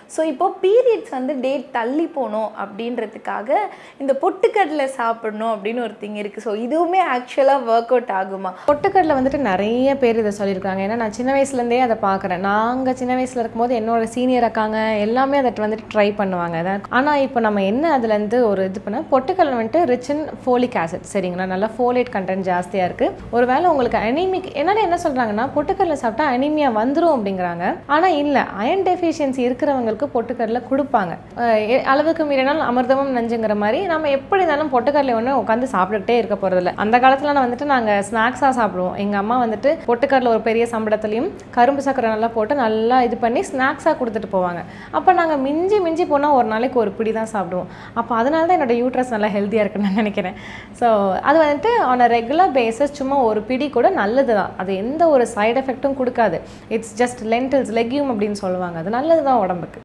so இப்போ periods வந்து date தள்ளி போகணும் அப்படின்றதுக்காக இந்த பொட்டுக்கடலை சாப்பிடணும் அப்படின்னு ஒரு திங் இருக்குது ஸோ இதுவுமே ஆக்சுவலாக ஒர்க் அவுட் ஆகுமா பொட்டுக்கடலை வந்துட்டு நிறைய பேர் இதை சொல்லியிருக்காங்க ஏன்னா நான் சின்ன வயசுலேருந்தே அதை பார்க்குறேன் நாங்கள் சின்ன வயசில் இருக்கும்போது என்னோட சீனியர் அக்காங்க எல்லாமே அதை வந்துட்டு ட்ரை பண்ணுவாங்க அதை ஆனால் இப்போ நம்ம என்ன அதுலேருந்து ஒரு இது பண்ண பொட்டுக்கடலை வந்துட்டு ரிச் இன் ஃபோலிக் ஆசிட் சரிங்களா நல்லா ஃபோலேட் கண்டென்ட் ஜாஸ்தியாக இருக்குது ஒருவேளை உங்களுக்கு அனிமிக் என்னால் என்ன சொல்கிறாங்கன்னா பொட்டுக்கடலை சாப்பிட்டா அனிமியா வந்துடும் அப்படிங்கிறாங்க ஆனால் இல்லை அயன் டெஃபிஷியன்சி இருக்கிறவங்களுக்கு பொட்டுக்கடலை கொடுப்பாங்க அஹ் எ- அளவுக்கு மீறினால் அமிர்தமும் நஞ்சுங்கிற மாதிரி நம்ம எப்படி இருந்தாலும் பொட்டுக்கடலை ஒன்று உட்காந்து சாப்பிட்டுக்கிட்டே இருக்க போகிறதில்ல அந்த காலத்தில் வந்துட்டு நாங்கள் ஸ்நாக்ஸாக சாப்பிடுவோம் எங்கள் அம்மா வந்துட்டு பொட்டுக்கடலை ஒரு பெரிய சம்பளத்துலையும் கரும்பு சக்கரை நல்லா போட்டு நல்லா இது பண்ணி ஸ்நாக்ஸாக கொடுத்துட்டு போவாங்க அப்போ நாங்கள் மிஞ்சி மிஞ்சி போனால் ஒரு நாளைக்கு ஒரு பிடி தான் சாப்பிடுவோம் அப்போ அதனால தான் என்னோட யூட்ரஸ் நல்லா ஹெல்த்தியாக இருக்குன்னு நான் நினைக்கிறேன் ஸோ அது வந்துட்டு ஆன் அ ரெகுலர் பேசிஸ் சும்மா ஒரு பிடி கூட நல்லது தான் அது எந்த ஒரு சைடு எஃபெக்ட்டும் கொடுக்காது இட்ஸ் ஜஸ்ட் லென்டில்ஸ் லெக்யூம் அப்படின்னு சொல்லுவாங்க அது நல்லது தான் உடம்புக்கு